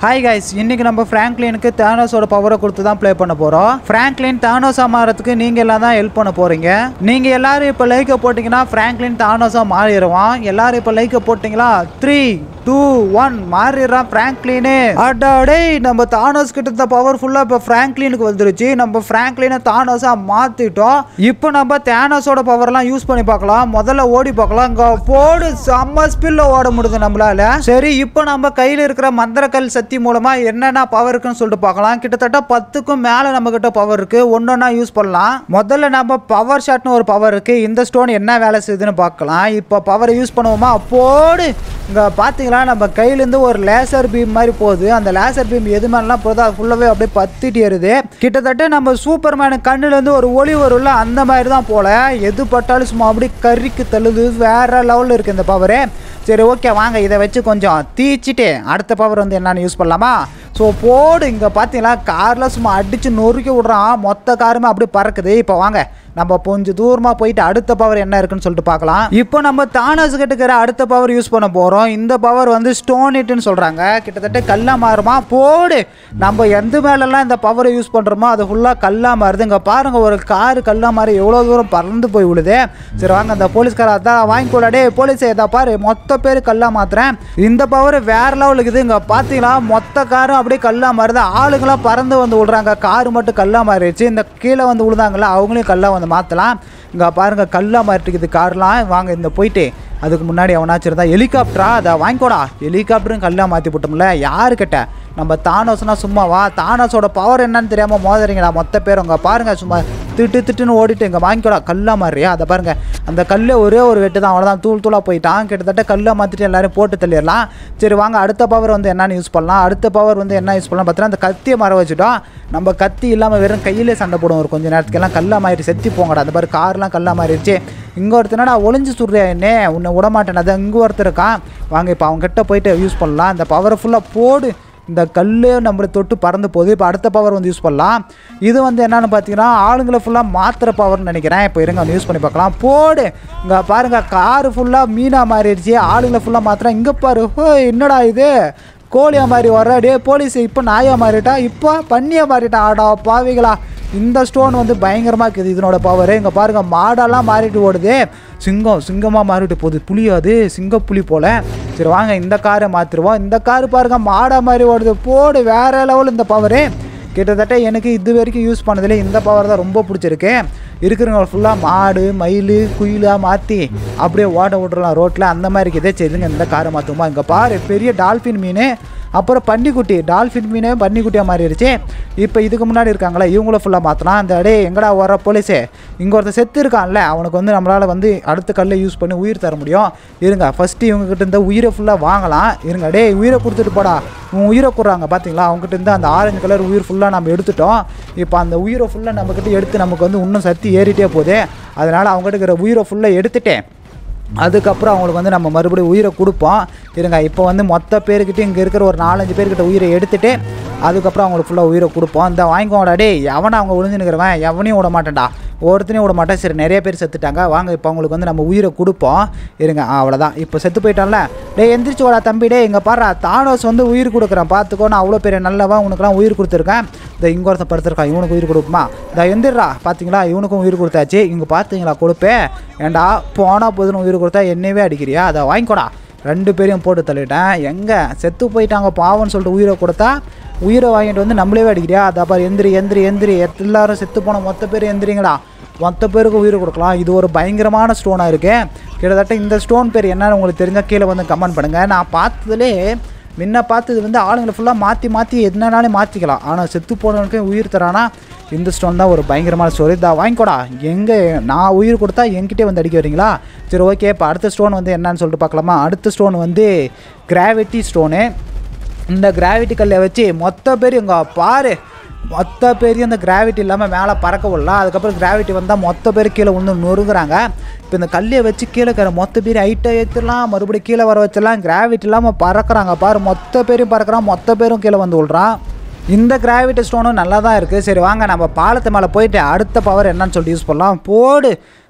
hi guys இன்னைக்கு நம்ம ஃப்ராங்க்லினுக்கு தானோஸோட பவரை கொடுத்து தான் ப்ளே பண்ண போகிறோம் ஃப்ராங்க்லின் தானோஸாக மாறதுக்கு நீங்கள் எல்லாம் தான் ஹெல்ப் பண்ண போகிறீங்க நீங்கள் எல்லாரும் இப்போ லைக்கை போட்டிங்கன்னா ஃப்ராங்க்லின் தானோஸாக மாறிடுவான் எல்லாரும் இப்போ லைக்கை போட்டிங்களா த்ரீ டூ ஒன் மாறிடுறான் ஃப்ராங்க்லினு அடாடே நம்ம தானோஸ் கிட்ட இருந்த பவர் ஃபுல்லாக இப்போ ஃப்ராங்க்லினுக்கு வந்துருச்சு நம்ம ஃப்ராங்க்லினை தானோஸாக மாற்றிட்டோம் இப்போ நம்ம தேனோஸோட பவர்லாம் யூஸ் பண்ணி பார்க்கலாம் முதல்ல ஓடி பார்க்கலாம் இங்கே போடு செம்ம ஸ்பில்ல ஓட முடியுது நம்மளால சரி இப்போ நம்ம கையில் இருக்கிற மந்திரக்கல் சக்தி மூலமா என்னென்ன பவர் இருக்குன்னு சொல்லிட்டு பார்க்கலாம் கிட்டத்தட்ட பத்துக்கும் மேலே நம்ம கிட்ட பவர் இருக்கு ஒன்னொன்னா யூஸ் பண்ணலாம் முதல்ல நம்ம பவர் ஷாட்னு ஒரு பவர் இருக்கு இந்த ஸ்டோன் என்ன வேலை செய்யுதுன்னு பார்க்கலாம் இப்போ பவரை யூஸ் பண்ணுவோமா போடு இங்கே பார்த்தீங்களா நம்ம கையிலேருந்து ஒரு லேசர் பீம் மாதிரி போகுது அந்த லேசர் பீம் எது மேலாம் போகுது அது ஃபுல்லாகவே அப்படியே பத்திட்டு ஏறுது கிட்டத்தட்ட நம்ம சூப்பர்மேனு கண்ணுலேருந்து ஒரு ஒளி வரும்ல அந்த மாதிரி தான் போல எது பட்டாலும் சும்மா அப்படியே கறிக்கு தள்ளுது வேற லெவலில் இருக்குது இந்த பவரு சரி ஓகே வாங்க இதை வச்சு கொஞ்சம் தீச்சிட்டு அடுத்த பவர் வந்து என்னன்னு யூஸ் பண்ணலாமா ஸோ போடு இங்கே பார்த்தீங்களா காரில் சும்மா அடித்து நொறுக்கி விட்றான் மொத்த காருமே அப்படியே பறக்குது இப்போ வாங்க நம்ம கொஞ்சம் தூரமாக போயிட்டு அடுத்த பவர் என்ன இருக்குன்னு சொல்லிட்டு பார்க்கலாம் இப்போ நம்ம தானஸ் கிட்ட அடுத்த பவர் யூஸ் பண்ண போகிறோம் இந்த பவர் வந்து ஸ்டோன் இட்டுன்னு சொல்கிறாங்க கிட்டத்தட்ட கல்லா மாறுமா போடு நம்ம எந்த மேலெல்லாம் இந்த பவரை யூஸ் பண்ணுறோமோ அது ஃபுல்லாக கல்லா மாறுது இங்கே பாருங்க ஒரு காரு கல்லா மாறி எவ்வளோ தூரம் பறந்து போய் விழுது சரி வாங்க அந்த போலீஸ்கார அதான் வாங்கிக்கோடா டே போலீஸ் இதை பாரு மொத்த பேர் கல்லா மாத்துறேன் இந்த பவர் வேற லெவலுக்கு இருக்குது இங்கே பார்த்தீங்களா மொத்த காரும் அப்படியே கல்லா மாறுது ஆளுங்களாம் பறந்து வந்து விடுறாங்க காரு மட்டும் கல்லா மாறிடுச்சு இந்த கீழே வந்து விழுந்தாங்களா அவங்களையும் கல்லா வந்து மாற்றலாம் இங்கே பாருங்க கல்லா மாறிட்டுக்குது கார்லாம் வாங்க இந்த போயிட்டு அதுக்கு முன்னாடி அவனாச்சும் இருந்தா ஹெலிகாப்டரா அதை வாங்கிக்கோடா ஹெலிகாப்டரும் கல்லா மாற்றி போட்டோம்ல யாருக்கிட்ட நம்ம தானோஸ்னா சும்மாவா தானோஸோட பவர் என்னன்னு தெரியாமல் மோதுறீங்கடா மொத்த பேர் உங்க பாருங்க சும்மா திட்டு திட்டுன்னு ஓடிட்டு இங்கே வாங்கிக்கோடா கல்லா மாறியா அதை பாருங்க அந்த கல்லை ஒரே ஒரு வெட்டு தான் அவ்வளோதான் தூள் தூளாக போயிட்டான் கிட்டத்தட்ட கல்லை மாற்றிட்டு எல்லாரும் போட்டு தள்ளிடலாம் சரி வாங்க அடுத்த பவர் வந்து என்னன்னு யூஸ் பண்ணலாம் அடுத்த பவர் வந்து என்ன யூஸ் பண்ணலாம் பார்த்தீங்கன்னா அந்த கத்தியை மர வச்சுட்டோம் நம்ம கத்தி இல்லாமல் வெறும் கையிலே சண்டை போடுவோம் ஒரு கொஞ்சம் நேரத்துக்கெல்லாம் கல்லா மாறி செத்தி போங்கடா அந்த மாதிரி கார்லாம் கல்லா மாறிடுச்சு இங்கே ஒருத்தனா நான் ஒளிஞ்சு சுடுறியா என்ன உன்னை விட மாட்டேன் அது இங்கே ஒருத்தர் இருக்கான் வாங்க இப்போ அவங்ககிட்ட போயிட்டு யூஸ் பண்ணலாம் இந்த பவரை ஃபுல்லாக போடு இந்த கல் நம்மளை தொட்டு பறந்து போகுது இப்போ அடுத்த பவர் வந்து யூஸ் பண்ணலாம் இது வந்து என்னன்னு பார்த்தீங்கன்னா ஆளுங்களை ஃபுல்லாக மாத்திர பவர்னு நினைக்கிறேன் இப்போ இருங்க வந்து யூஸ் பண்ணி பார்க்கலாம் போடு இங்கே பாருங்க காரு ஃபுல்லாக மீனாக மாறிடுச்சு ஆளுங்களை ஃபுல்லாக மாத்திரம் இங்கே பாரு ஹோ என்னடா இது கோழியா மாதிரி வர்ற டே போலீஸ் இப்போ நாயா மாறிட்டா இப்போ பண்ணியா மாறிட்டா ஆடா பாவிகளா இந்த ஸ்டோன் வந்து பயங்கரமாக இருக்குது இதனோட பவர் இங்கே பாருங்க மாடெல்லாம் மாறிட்டு ஓடுது சிங்கம் சிங்கமாக மாறிட்டு போகுது புலி அது சிங்க புலி போல சரி வாங்க இந்த காரை மாற்றிடுவோம் இந்த காரு பாருங்க மாடா மாதிரி ஓடுது போடு வேற லெவல் இந்த பவரு கிட்டத்தட்ட எனக்கு இது வரைக்கும் யூஸ் பண்ணதில் இந்த பவர் தான் ரொம்ப பிடிச்சிருக்கு இருக்கிறவங்க ஃபுல்லாக மாடு மயில் குயிலாக மாற்றி அப்படியே ஓட விட்றலாம் ரோட்டில் அந்த மாதிரி இருக்குது சரிங்க இந்த காரை மாற்றுமா இங்கே பாரு பெரிய டால்ஃபின் மீன் அப்புறம் பன்னிக்குட்டி டால்ஃபின் மீனே பன்னிக்குட்டியாக மாறிடுச்சு இப்போ இதுக்கு முன்னாடி இருக்காங்களே இவங்கள ஃபுல்லாக மாற்றலாம் அந்த டே எங்கடா வர போலீஸே இங்கே ஒருத்தர் செத்து இருக்கான்ல அவனுக்கு வந்து நம்மளால் வந்து அடுத்த கல்லை யூஸ் பண்ணி உயிர் தர முடியும் இருங்க ஃபஸ்ட்டு இவங்ககிட்ட இருந்த உயிரை ஃபுல்லாக வாங்கலாம் இருங்க டே உயிரை கொடுத்துட்டு போடா உன் உயிரை கொடுறாங்க பார்த்தீங்களா அவங்ககிட்ட இருந்து அந்த ஆரஞ்சு கலர் உயிர் ஃபுல்லாக நம்ம எடுத்துட்டோம் இப்போ அந்த உயிரை ஃபுல்லாக நம்மக்கிட்ட எடுத்து நமக்கு வந்து இன்னும் சக்தி ஏறிட்டே போகுது அதனால் அவங்ககிட்ட இருக்கிற உயிரை ஃபுல்லாக எடுத்துட்டேன் அதுக்கப்புறம் அவங்களுக்கு வந்து நம்ம மறுபடியும் உயிரை கொடுப்போம் இருங்க இப்போ வந்து மொத்த பேர்கிட்ட இங்கே இருக்கிற ஒரு நாலஞ்சு பேர்கிட்ட உயிரை எடுத்துட்டு அதுக்கப்புறம் அவங்களுக்கு ஃபுல்லாக உயிரை கொடுப்போம் இந்த வாங்கிக்கோடா டே எவனை அவங்க ஒளிஞ்சுனுக்கிறவன் எவனையும் விட மாட்டேன்டா ஒருத்தனையும் விட மாட்டேன் சரி நிறைய பேர் செத்துட்டாங்க வாங்க இப்போ அவங்களுக்கு வந்து நம்ம உயிரை கொடுப்போம் இருங்க அவ்வளோதான் இப்போ செத்து போயிட்டான்ல டே எந்திரிச்சு வாடா தம்பி டே இங்கே பாரு தானோஸ் வந்து உயிர் கொடுக்குறேன் பார்த்துக்கோ நான் அவ்வளோ பெரிய நல்லவன் உனக்குலாம் உயிர் கொடுத்துருக்கேன் இந்த இங்கே ஒருத்தன் படுத்திருக்கான் இவனுக்கு உயிர் கொடுக்குமா இந்த எந்திரா பார்த்தீங்களா இவனுக்கும் உயிர் கொடுத்தாச்சு இங்கே பார்த்தீங்களா கொடுப்பேன் ஏண்டா போனால் போதுன்னு உயிர் கொடுத்தா என்னவே அடிக்கிறியா அதை வாங்கிக்கோடா ரெண்டு பேரையும் போட்டு தள்ளிட்டேன் எங்கே செத்து போயிட்டாங்க பாவம்னு சொல்லிட்டு உயிரை கொடுத்தா உயிரை வாங்கிட்டு வந்து நம்மளே அடிக்கிறியா அதை பாரு எந்திரி எந்திரி எந்திரி எல்லாரும் செத்து போன மொத்த பேர் எந்திரிங்கடா மொத்த பேருக்கு உயிர் கொடுக்கலாம் இது ஒரு பயங்கரமான ஸ்டோனாக இருக்கு கிட்டத்தட்ட இந்த ஸ்டோன் பேர் என்னன்னு உங்களுக்கு தெரிஞ்சால் கீழே வந்து கமெண்ட் பண்ணுங்கள் நான் பார்த்ததுலே முன்ன பார்த்தது வந்து ஆளுங்களை ஃபுல்லாக மாற்றி மாற்றி என்னன்னாலும் மாற்றிக்கலாம் ஆனால் செத்து போனவனுக்கு உயிர் தரானா இந்த ஸ்டோன் தான் ஒரு பயங்கரமான ஸ்டோரி தான் வாங்கிக்கோடா எங்கே நான் உயிர் கொடுத்தா என்கிட்டே வந்து அடிக்க வரீங்களா சரி ஓகே இப்போ அடுத்த ஸ்டோன் வந்து என்னன்னு சொல்லிட்டு பார்க்கலாமா அடுத்த ஸ்டோன் வந்து கிராவிட்டி ஸ்டோனு இந்த கிராவிட்டி கல்லை வச்சு மொத்த பேர் இங்கே பாரு மொத்த பேரையும் இந்த கிராவிட்டி இல்லாமல் மேலே பறக்க விடலாம் அதுக்கப்புறம் கிராவிட்டி வந்தால் மொத்த பேர் கீழே வந்து நொறுங்குறாங்க இப்போ இந்த கல்லையை வச்சு கீழே இருக்கிற மொத்த பேர் ஹைட்டை ஏற்றிடலாம் மறுபடியும் கீழே வர வச்சிடலாம் கிராவிட்டி இல்லாமல் பறக்கிறாங்க பாரு மொத்த பேரும் பறக்கிறான் மொத்த பேரும் கீழே வந்து விட்றான் இந்த கிராவிட்டி ஸ்டோனும் நல்லா தான் இருக்குது சரி வாங்க நம்ம பாலத்து மேலே போயிட்டு அடுத்த பவர் என்னன்னு சொல்லிட்டு யூஸ் பண்ணலாம் போடு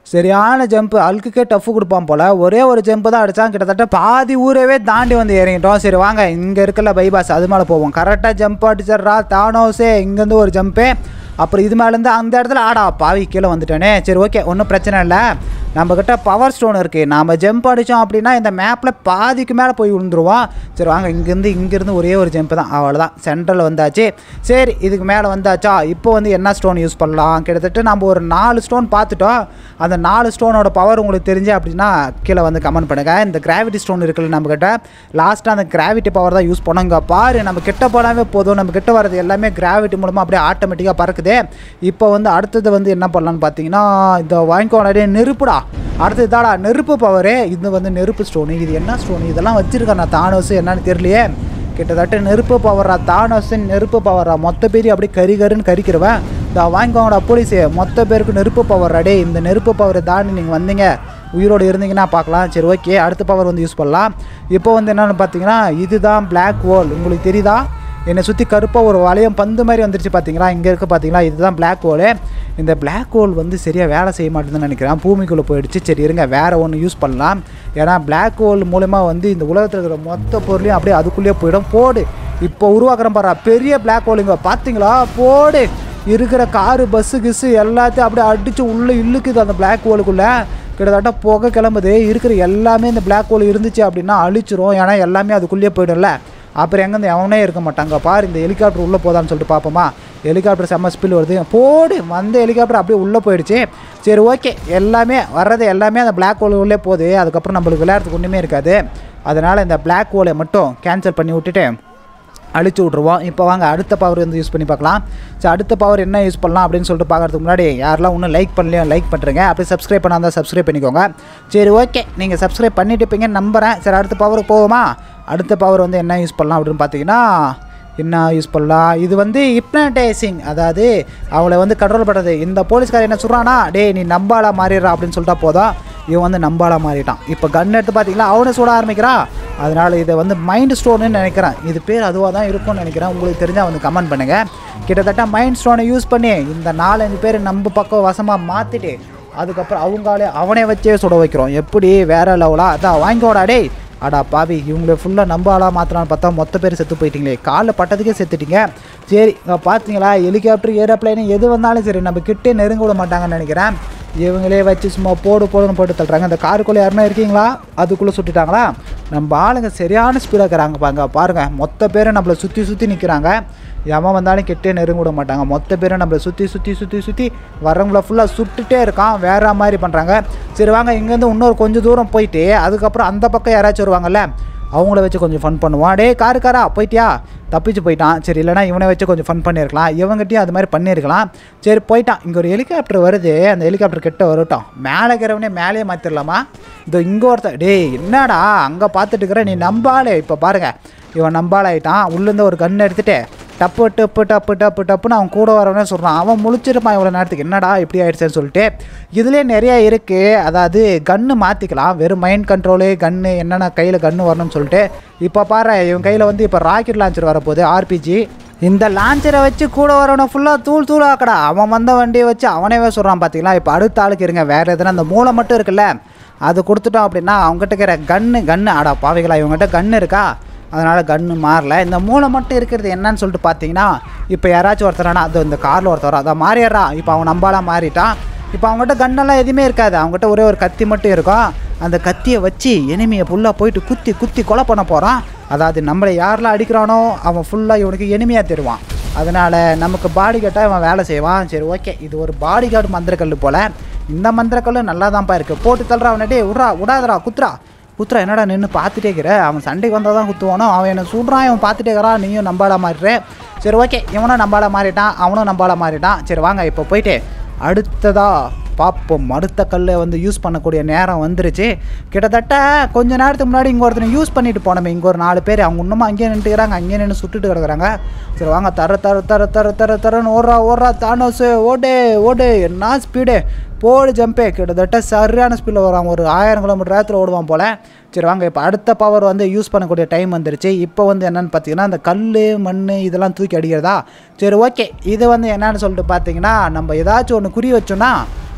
சரியான ஜம்ப் அல்குக்கே டஃப் கொடுப்பான் போல ஒரே ஒரு ஜம்ப் தான் அடிச்சான் கிட்டத்தட்ட பாதி ஊரவே தாண்டி வந்து இறங்கிட்டோம் சரி வாங்க இங்கே இருக்கல பைபாஸ் அது மேலே போவோம் கரெக்டாக ஜம்ப் அடிச்சிட்றா தானோஸே இங்கேருந்து ஒரு ஜம்ப்பு அப்புறம் இது மேலேருந்து அந்த இடத்துல ஆடா பாவி கீழே வந்துட்டேனே சரி ஓகே ஒன்றும் பிரச்சனை இல்லை நம்மக்கிட்ட பவர் ஸ்டோன் இருக்குது நாம் ஜம்ப் அடித்தோம் அப்படின்னா இந்த மேப்பில் பாதிக்கு மேலே போய் விழுந்துருவோம் சரி வாங்க இங்கேருந்து இங்கேருந்து ஒரே ஒரு ஜம்ப் தான் அவ்வளோதான் சென்ட்ரல் வந்தாச்சு சரி இதுக்கு மேலே வந்தாச்சா இப்போ வந்து என்ன ஸ்டோன் யூஸ் பண்ணலாம் கிட்டத்தட்ட நம்ம ஒரு நாலு ஸ்டோன் பார்த்துட்டோம் அந்த நாலு ஸ்டோனோட பவர் உங்களுக்கு தெரிஞ்சு அப்படின்னா கீழே வந்து கமெண்ட் பண்ணுங்கள் இந்த கிராவிட்டி ஸ்டோன் இருக்குல்ல நம்மக்கிட்ட லாஸ்ட்டாக அந்த கிராவிட்டி பவர் தான் யூஸ் பண்ணோம் இங்கே பாரு நம்ம கிட்ட போனாவே போதும் நம்ம கிட்ட வர்றது எல்லாமே கிராவிட்டி மூலமாக அப்படியே ஆட்டோமேட்டிக்காக பறக்குது இப்போ வந்து அடுத்தது வந்து என்ன பண்ணலான்னு பார்த்தீங்கன்னா இந்த வாங்கிக்கோடே நெருப்புடா அடுத்தது தாடா நெருப்பு பவரு இது வந்து நெருப்பு ஸ்டோனு இது என்ன ஸ்டோனு இதெல்லாம் வச்சிருக்கேன் நான் தானோஸ் என்னன்னு தெரியலையே கிட்டத்தட்ட நெருப்பு பவரா தானோஸ் நெருப்பு பவரா மொத்த பேர் அப்படியே கறி கருன்னு கறிக்கிறவன் இந்த வாங்கிக்கோங்கடா போலீஸு மொத்த பேருக்கு நெருப்பு பவர் அடே இந்த நெருப்பு பவரை தாண்டி நீங்கள் வந்தீங்க உயிரோடு இருந்தீங்கன்னா பார்க்கலாம் சரி ஓகே அடுத்த பவர் வந்து யூஸ் பண்ணலாம் இப்போ வந்து என்னென்னு பார்த்தீங்கன்னா இதுதான் Black ஹோல் உங்களுக்கு தெரியுதா என்னை சுற்றி கருப்பாக ஒரு வளையம் பந்து மாதிரி வந்துருச்சு பார்த்தீங்களா இங்கே இருக்க பார்த்தீங்களா இதுதான் Black ஹோலு இந்த Black ஹோல் வந்து சரியாக வேலை செய்ய மாட்டேங்குதுன்னு நினைக்கிறேன் பூமிக்குள்ளே போயிடுச்சு சரி இருங்க வேறு ஒன்று யூஸ் பண்ணலாம் ஏன்னா Black ஹோல் மூலமா வந்து இந்த உலகத்தில் இருக்கிற மொத்த பொருளையும் அப்படியே அதுக்குள்ளேயே போயிடும் போடு இப்போ உருவாக்குறேன் பாரு பெரிய Black ஹோல் இங்கே பார்த்தீங்களா போடு இருக்கிற காரு பஸ்ஸு கிஸ்ஸு எல்லாத்தையும் அப்படியே அடித்து உள்ளே இழுக்குது அந்த Black ஹோலுக்குள்ளே கிட்டத்தட்ட புகை கிளம்புது இருக்கிற எல்லாமே இந்த Black ஹோல் இருந்துச்சு அப்படின்னா அழிச்சிரும் ஏன்னா எல்லாமே அதுக்குள்ளேயே போயிடும்ல அப்புறம் எங்கேருந்து எவனே இருக்க மாட்டாங்க பாரு இந்த ஹெலிகாப்டர் உள்ளே போதான்னு சொல்லிட்டு பார்ப்போமா ஹெலிகாப்டர் செம்ம ஸ்பில் வருது போடு வந்த ஹெலிகாப்டர் அப்படியே உள்ளே போயிடுச்சு சரி ஓகே எல்லாமே வர்றது எல்லாமே அந்த Black ஹோல் உள்ளே போகுது அதுக்கப்புறம் நம்மளுக்கு விளையாடுறதுக்கு ஒன்றுமே இருக்காது அதனால் இந்த Black ஹோலை மட்டும் கேன்சல் பண்ணி விட்டுட்டு அழிச்சு விட்ருவோம் இப்போ வாங்க அடுத்த பவர் வந்து யூஸ் பண்ணி பார்க்கலாம் ஸோ அடுத்த பவர் என்ன யூஸ் பண்ணலாம் அப்படின்னு சொல்லிட்டு பார்க்கறதுக்கு முன்னாடி யாரெல்லாம் இன்னும் லைக் பண்ணலையோ லைக் பண்ணுறேங்க அப்படி சப்ஸ்கிரைப் பண்ணால் சப்ஸ்கிரைப் பண்ணிக்கோங்க சரி ஓகே நீங்கள் சப்ஸ்கிரைப் பண்ணிட்டு இருப்பீங்கன்னு நம்புகிறேன் சரி அடுத்த பவருக்கு போவோமா அடுத்த பவர் வந்து என்ன யூஸ் பண்ணலாம் அப்படின்னு பார்த்தீங்கன்னா என்ன யூஸ் பண்ணலாம் இது வந்து ஹிப்னடைசிங் அதாவது அவளை வந்து கண்ட்ரோல் பண்ணுறது இந்த போலீஸ்காரர் என்ன சொல்கிறானா டேய் நீ நம்பாலா மாறிடுறா அப்படின்னு சொல்லிட்டா போதும் இவன் வந்து நம்பாலா மாறிட்டான் இப்போ கன் எடுத்து பார்த்தீங்களா அவனை சுட ஆரம்பிக்கிறான் அதனால் இதை வந்து மைண்ட் ஸ்டோன்னு நினைக்கிறேன் இது பேர் அதுவாக தான் இருக்கும்னு நினைக்கிறேன் உங்களுக்கு தெரிஞ்சால் வந்து கமெண்ட் பண்ணுங்கள் கிட்டத்தட்ட மைண்ட் ஸ்டோனை யூஸ் பண்ணி இந்த நாலஞ்சு பேர் நம்ம பக்கம் வசமாக மாற்றிட்டு அதுக்கப்புறம் அவங்களே அவனே வச்சே சுட வைக்கிறோம் எப்படி வேற லெவலா அதான் வாங்கிக்கோடா டேய் அடா பாவி இவங்கள ஃபுல்லாக நம்ப ஆளாக மாற்றலான்னு பார்த்தா மொத்த பேர் செத்து போயிட்டீங்களே காலில் பட்டதுக்கே செத்துட்டீங்க சரி இங்க பார்த்தீங்களா ஹெலிகாப்டர் ஏரோப்ளைனு எது வந்தாலும் சரி நம்ம கிட்டே நெருங்க விட மாட்டாங்கன்னு நினைக்கிறேன் இவங்களே வச்சு சும்மா போடு போடுன்னு போட்டு தள்ளுறாங்க இந்த காருக்குள்ளே யாருன்னா இருக்கீங்களா அதுக்குள்ளே சுட்டுட்டாங்களா நம்ம ஆளுங்க சரியான ஸ்பீடாக இருக்கிறாங்க பாருங்க பாருங்கள் மொத்த பேரும் நம்மளை சுற்றி சுற்றி நிற்கிறாங்க எவன் வந்தாலும் கிட்டே நெருங்க விட மாட்டாங்க மொத்த பேரும் நம்மளை சுற்றி சுற்றி சுற்றி சுற்றி வரவங்கள ஃபுல்லாக சுட்டுட்டே இருக்கான் வேற மாதிரி பண்ணுறாங்க சரி வாங்க இங்கேருந்து இன்னொரு கொஞ்சம் தூரம் போயிட்டு அதுக்கப்புறம் அந்த பக்கம் யாராச்சும் வருவாங்கல்ல அவங்கள வச்சு கொஞ்சம் ஃபன் பண்ணுவான் டே காரு காரா போயிட்டியா தப்பிச்சு போயிட்டான் சரி இல்லைனா இவனை வச்சு கொஞ்சம் ஃபன் பண்ணியிருக்கலாம் இவங்ககிட்டயும் அது மாதிரி பண்ணியிருக்கலாம் சரி போயிட்டான் இங்கே ஒரு ஹெலிகாப்டர் வருது அந்த ஹெலிகாப்டர் கிட்ட வரட்டும் மேலே இருக்கிறவனே மேலேயே மாற்றிடலாமா இதோ இங்கே ஒருத்தன் டேய் என்னடா அங்கே பார்த்துட்டு இருக்கிற நீ நம்பாளே இப்போ பாருங்க இவன் நம்பாளாயிட்டான் உள்ளேருந்து ஒரு கன் எடுத்துட்டு டப்பு டப்பு டப்பு டப்பு டப்புன்னு அவன் கூட வரவனே சொல்கிறான் அவன் முழிச்சிருப்பான் இவ்வளோ நேரத்துக்கு என்னடா இப்படி ஆயிடுச்சேன்னு சொல்லிட்டு இதுலேயே நிறைய இருக்குது அதாவது கன்று மாற்றிக்கலாம் வெறும் மைண்ட் கண்ட்ரோலு கன்று என்னென்ன கையில் கன்று வரணும்னு சொல்லிட்டு இப்போ பாரு இவன் கையில் வந்து இப்போ ராக்கெட் லான்ச்சர் வரப்போகுது ஆர்பிஜி இந்த லான்ச்சரை வச்சு கூட வரவனை ஃபுல்லாக தூள் தூளாக்கடா அவன் வந்த வண்டியை வச்சு அவனேவே சொல்கிறான் பார்த்தீங்களா இப்போ அடுத்த ஆளுக்கு இருங்க வேறு எதுனா அந்த மூளை மட்டும் இருக்குல்ல அது கொடுத்துட்டோம் அப்படின்னா அவங்ககிட்ட இருக்கிற கன்று கன்று ஆடா பாவிகளா இவங்ககிட்ட கன்று இருக்கா அதனால் கன்று மாறல இந்த மூளை மட்டும் இருக்கிறது என்னன்னு சொல்லிட்டு பார்த்தீங்கன்னா இப்போ யாராச்சும் ஒருத்தரானா அது இந்த காரில் ஒருத்தர் அதான் மாறிடுறா இப்போ அவன் நம்பாலாம் மாறிட்டான் இப்போ அவங்ககிட்ட கன்னெல்லாம் எதுவுமே இருக்காது அவங்ககிட்ட ஒரே ஒரு கத்தி மட்டும் இருக்கும் அந்த கத்தியை வச்சு எனிமையை ஃபுல்லாக போயிட்டு குத்தி குத்தி கொலை பண்ண போகிறான் அதாவது நம்மளை யாரெல்லாம் அடிக்கிறானோ அவன் ஃபுல்லாக இவனுக்கு எனிமையாக தருவான் அதனால் நமக்கு பாடி கார்டாக அவன் வேலை செய்வான் சரி ஓகே இது ஒரு பாடி கார்டு மந்திரக்கல் போல் இந்த மந்திரக்கல்லு நல்லா தான்ப்பா இருக்குது போட்டு தள்ளுறா அவனே விட்றா விடாதடா குத்துறா குத்துறா என்னடா நின்று பார்த்துட்டே இருக்கிற அவன் சண்டைக்கு வந்தால் தான் குத்துவானோ அவன் என்னை சுடுறான் இவன் பார்த்துட்டே இருக்கிறான் நீயும் நம்பால மாறிடுற சரி ஓகே இவனும் நம்பால மாறிட்டான் அவனும் நம்பால மாறிட்டான் சரி வாங்க இப்போ போயிட்டு அடுத்ததா பார்ப்போம் அடுத்த கல்லை வந்து யூஸ் பண்ணக்கூடிய நேரம் வந்துருச்சு கிட்டத்தட்ட கொஞ்ச நேரத்துக்கு முன்னாடி இங்கே ஒருத்தனை யூஸ் பண்ணிட்டு போனோமே இங்கே ஒரு நாலு பேர் அவங்க இன்னும் அங்கேயே நின்றுக்கிறாங்க அங்கேயே நின்று சுட்டுட்டு கிடக்குறாங்க சரி வாங்க தர தர தர தர தர தரன்னு ஓடுறா ஓடுறா தானோஸு ஓடு ஓடு என்ன ஸ்பீடு போடு ஜம்பே கிட்டத்தட்ட சரியான ஸ்பீடில் வரான் ஒரு ஆயிரம் கிலோமீட்டர் நேரத்தில் ஓடுவான் போல் சரி வாங்க இப்போ அடுத்த பவர் வந்து யூஸ் பண்ணக்கூடிய டைம் வந்துருச்சு இப்போ வந்து என்னென்னு பார்த்தீங்கன்னா அந்த கல் மண் இதெல்லாம் தூக்கி அடிக்கிறதா சரி ஓகே இது வந்து என்னன்னு சொல்லிட்டு பார்த்தீங்கன்னா நம்ம ஏதாச்சும் ஒன்று குறி வச்சோன்னா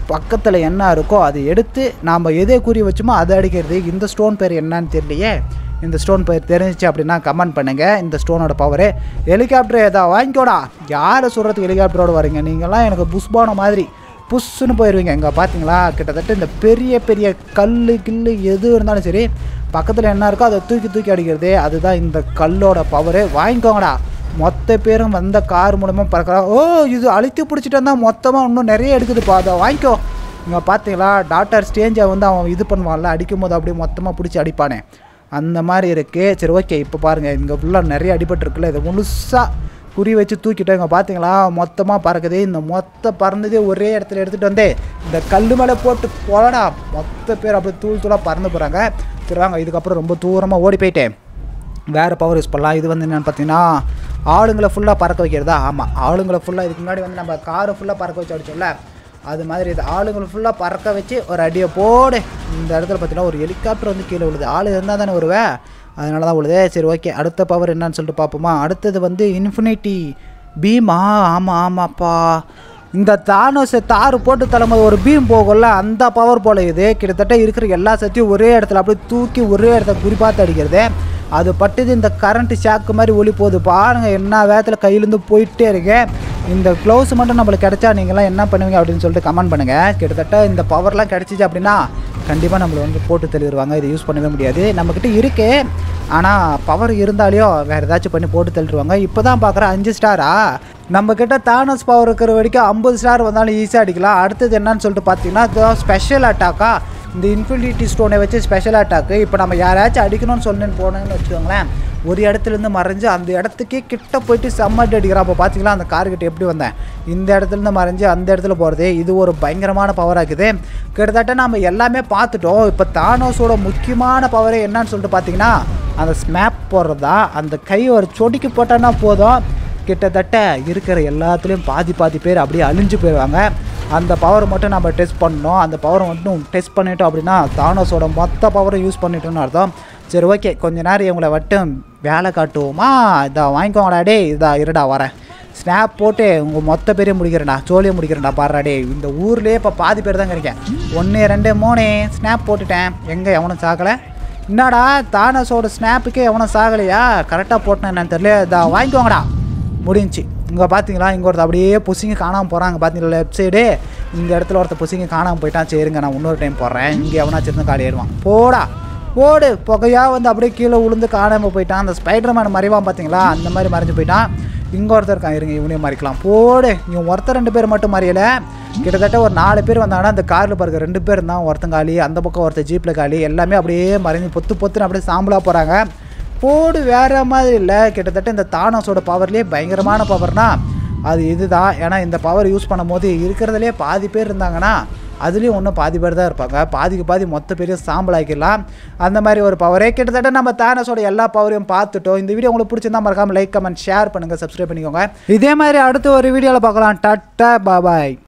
பக்கத்தில் என்ன இருக்கோ அதை எடுத்து நாம் எதை குறி வச்சோமோ அதை அடிக்கிறது இந்த ஸ்டோன் பேர் என்னன்னு தெரியலையே இந்த ஸ்டோன் பேர் தெரிஞ்சிச்சு அப்படின்னா கமெண்ட் பண்ணுங்கள் இந்த ஸ்டோனோட பவரு ஹெலிகாப்டர் ஏதா வாங்கிக்கோடா யாரை சொல்கிறதுக்கு ஹெலிகாப்டரோட வரீங்க நீங்கள்லாம் எனக்கு புஷ்பான மாதிரி புஷ்ஷுன்னு போயிடுவீங்க இங்கே பார்த்தீங்களா கிட்டத்தட்ட இந்த பெரிய பெரிய கல் கில்லு எது இருந்தாலும் சரி பக்கத்தில் என்ன இருக்கோ அதை தூக்கி தூக்கி அடிக்கிறது அதுதான் இந்த கல்லோட பவரு வாங்கிக்கோங்கடா மொத்த பேரும் வந்த கார் மூலமாக பறக்கிறா ஓ இது அழுத்தி பிடிச்சிட்டு வந்தால் மொத்தமாக இன்னும் நிறைய எடுக்குதுப்பா அதை வாங்கிக்கோ இங்கே பார்த்தீங்களா டாக்டர் ஸ்டேஞ்சை வந்து அவன் இது பண்ணுவான்ல அடிக்கும் போது அப்படியே மொத்தமாக பிடிச்சி அடிப்பானே அந்த மாதிரி இருக்குது சரி ஓகே இப்போ பாருங்கள் இங்கே ஃபுல்லாக நிறைய அடிபட்டுருக்குல்ல இதை முழுசாக குறி வச்சு தூக்கிட்டோம் இங்கே பார்த்தீங்களா மொத்தமாக பறக்குது இந்த மொத்த பறந்ததே ஒரே இடத்துல எடுத்துகிட்டு வந்து இந்த கல் மேலே போட்டு போடா மொத்த பேர் அப்படியே தூள் தூளாக பறந்து போகிறாங்க சரி வாங்க இதுக்கப்புறம் ரொம்ப தூரமாக ஓடி போயிட்டேன் வேறு பவர் யூஸ் பண்ணலாம் இது வந்து என்னென்னு பார்த்தீங்கன்னா ஆளுங்களை ஃபுல்லாக பறக்க வைக்கிறதா ஆமாம் ஆளுங்களை ஃபுல்லாக இதுக்கு முன்னாடி வந்து நம்ம காரை ஃபுல்லாக பறக்க வச்சு அடிச்சோம்ல அது மாதிரி இது ஆளுங்களை ஃபுல்லாக பறக்க வச்சு ஒரு அடியை போடு இந்த இடத்துல பார்த்தீங்கன்னா ஒரு ஹெலிகாப்டர் வந்து கீழே விழுது ஆள் இருந்தால் தானே வருவேன் அதனால தான் விழுது சரி ஓகே அடுத்த பவர் என்னன்னு சொல்லிட்டு பார்ப்போமா அடுத்தது வந்து இன்ஃபினிட்டி பீமா ஆமாம் ஆமாப்பா இந்த தானோஸை தாறு போட்டு தள்ளும்போது ஒரு பீம் போகும்ல அந்த பவர் போல இது கிட்டத்தட்ட இருக்கிற எல்லா சத்தியும் ஒரே இடத்துல அப்படியே தூக்கி ஒரே இடத்த குறிப்பாத்து அடிக்கிறது அது பட்டுது இந்த கரண்ட் ஷாக்கு மாதிரி ஒளி போகுது பாருங்க என்ன வேகத்தில் கையிலேருந்து போயிட்டே இருக்கு இந்த க்ளவுஸ் மட்டும் நம்மளுக்கு கிடைச்சா நீங்களாம் என்ன பண்ணுவீங்க அப்படின்னு சொல்லிட்டு கமெண்ட் பண்ணுங்கள் கிட்டத்தட்ட இந்த பவர்லாம் கிடச்சிச்சு அப்படின்னா கண்டிப்பாக நம்மளை வந்து போட்டு தள்ளிடுவாங்க இதை யூஸ் பண்ணவே முடியாது நம்மக்கிட்ட இருக்கு ஆனால் பவர் இருந்தாலையும் வேறு ஏதாச்சும் பண்ணி போட்டு தள்ளிடுவாங்க இப்போ தான் பார்க்குறேன் அஞ்சு ஸ்டாரா நம்மக்கிட்ட தானஸ் பவர் இருக்கிற வரைக்கும் ஐம்பது ஸ்டார் வந்தாலும் ஈஸியாக அடிக்கலாம் அடுத்தது என்னன்னு சொல்லிட்டு பார்த்தீங்கன்னா ஸ்பெஷல் அட்டாக்கா இந்த இன்ஃபினிட்டி ஸ்டோனை வச்சு ஸ்பெஷல் அட்டாக்கு இப்போ நம்ம யாராச்சும் அடிக்கணும்னு சொன்னேன்னு போனோம்னு வச்சுக்கோங்களேன் ஒரு இடத்துலேருந்து மறைஞ்சு அந்த இடத்துக்கே கிட்ட போயிட்டு செம்மட்டி அடிக்கிறான் அப்போ பார்த்தீங்களா அந்த கார்கிட்ட எப்படி வந்தேன் இந்த இடத்துலேருந்து மறைஞ்சு அந்த இடத்துல போகிறது இது ஒரு பயங்கரமான பவர் ஆகுது கிட்டத்தட்ட நம்ம எல்லாமே பார்த்துட்டோம் இப்போ தானோஸோட முக்கியமான பவரே என்னன்னு சொல்லிட்டு பார்த்தீங்கன்னா அந்த ஸ்மேப் போடுறது தான் அந்த கை ஒரு சொடிக்கு போட்டோன்னா போதும் கிட்டத்தட்ட இருக்கிற எல்லாத்துலேயும் பாதி பாதி பேர் அப்படியே அழிஞ்சு போயிடுவாங்க அந்த பவர் மட்டும் நம்ம டெஸ்ட் பண்ணோம் அந்த பவரை மட்டும் டெஸ்ட் பண்ணிட்டோம் அப்படின்னா தானோஸோட மொத்த பவரை யூஸ் பண்ணிட்டோம்னு அர்த்தம் சரி ஓகே கொஞ்ச நேரம் இவங்களை மட்டும் வேலை காட்டுவோமா இதை வாங்கிக்கோங்கடா டே இதா இருடா வரேன் ஸ்னாப் போட்டு உங்கள் மொத்த பேரையும் முடிக்கிறேன்டா சோழியை முடிக்கிறேன்டா பாடுறா டே இந்த ஊர்லேயே இப்போ பாதி பேர் தான் கிடைக்கேன் ஒன்று ரெண்டு மூணு ஸ்னாப் போட்டுட்டேன் எங்கே எவனும் சாக்கலை என்னடா தானஸோட ஸ்னாப்புக்கே எவனும் சாகலையா கரெக்டாக போட்டேன் என்னன்னு தெரியல இதை வாங்கிக்கோங்கடா முடிஞ்சுச்சு இங்கே பார்த்தீங்களா இங்கே ஒருத்தர் அப்படியே புசிங்க காணாமல் போகிறாங்க பார்த்தீங்களா லெஃப்ட் சைடு இந்த இடத்துல ஒருத்தர் புசிங்க காணாமல் போயிட்டான் சரிங்க நான் இன்னொரு டைம் போடுறேன் இங்கே எவனாச்சும் இருந்து காலி ஏறுவான் போடா போடு புகையாக வந்து அப்படியே கீழே விழுந்து காணாமல் போயிட்டான் அந்த ஸ்பைடர் மேன் மறைவான் பார்த்தீங்களா அந்த மாதிரி மறைஞ்சு போயிட்டான் இங்கே ஒருத்தர் இருக்கான் இருங்க இவனையும் மறைக்கலாம் போடு இவன் ஒருத்தர் ரெண்டு பேர் மட்டும் மறையல கிட்டத்தட்ட ஒரு நாலு பேர் வந்தாங்கன்னா அந்த காரில் பாருங்க ரெண்டு பேர் இருந்தான் ஒருத்தன் காலி அந்த பக்கம் ஒருத்தர் ஜீப்பில் காலி எல்லாமே அப்படியே மறைஞ்சு பொத்து பொத்துன்னு அப்படியே சாம்பலாக போகிறாங்க போடு வேற மாதிரி இல்லை கிட்டத்தட்ட இந்த தானஸோட பவர்லேயே பயங்கரமான பவர்னா அது இதுதான் ஏன்னா இந்த பவர் யூஸ் பண்ணும்போது இருக்கிறதுலே பாதி பேர் இருந்தாங்கன்னா அதுலேயும் ஒன்றும் பாதி பேர் தான் இருப்பாங்க பாதிக்கு பாதி மொத்த பெரிய சாம்பலாக்கிடலாம் அந்த மாதிரி ஒரு பவரே கிட்டத்தட்ட நம்ம தானஸோட எல்லா பவரையும் பார்த்துட்டோம் இந்த வீடியோ உங்களுக்கு பிடிச்சிருந்தா மறக்காம லைக் கமெண்ட் ஷேர் பண்ணுங்கள் சப்ஸ்கிரைப் பண்ணிக்கோங்க இதே மாதிரி அடுத்த ஒரு வீடியோவில் பார்க்கலாம் டட்டா பாபாய்